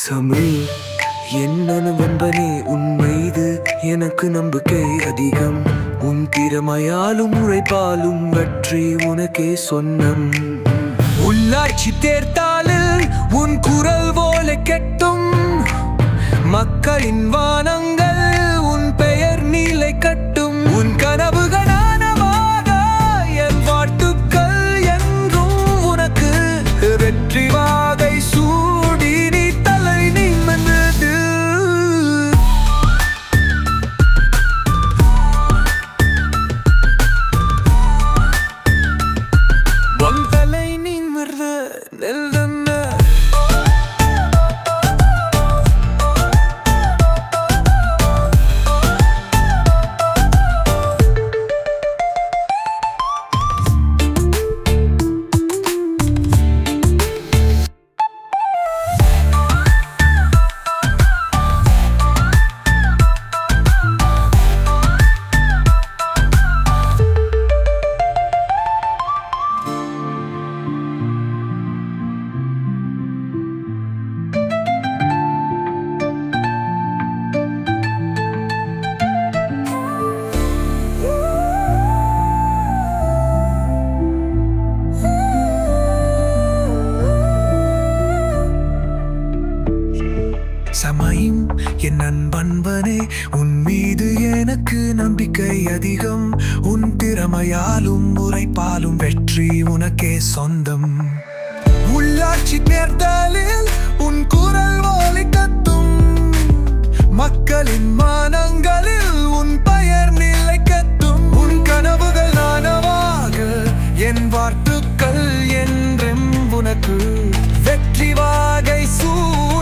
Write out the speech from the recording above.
தமிழ் என்னன்னு வன்பனே உன் மீது எனக்கு நம்பிக்கை அதிகம் உன் திறமையாலும் உழைப்பாலும் வெற்றி உனக்கே சொந்தம் உள்ளாட்சி தேர்த்தாலில் உன் குரல் போல கெட்டும் மக்களின் வானங்கள் உன் பெயர் நீலை கட்டும் உன் கனவுகள் நனவாக என் வாழ்த்துக்கள் என்றும் உனக்கு வெற்றி வாகை சூடி நீ தலை நிமிர்ந்தது உன் தலை நிமிர்ந்து நெல்தன்ன சமயம் என் அன்பன்பனே உன் மீது எனக்கு நம்பிக்கை அதிகம் உன் திறமையாலும் உரைப்பாலும் வெற்றி உனக்கே சொந்தம் உள்ளாட்சி தேர்தலில் உன் குரல் ஒலி கத்தும் மக்களின் மானங்களில் உன் பெயர் நிலை கத்தும் உன் கனவுகள் நானவாக என் வாழ்த்துக்கள் என்றும் உனக்கு வெற்றி வாகை சூ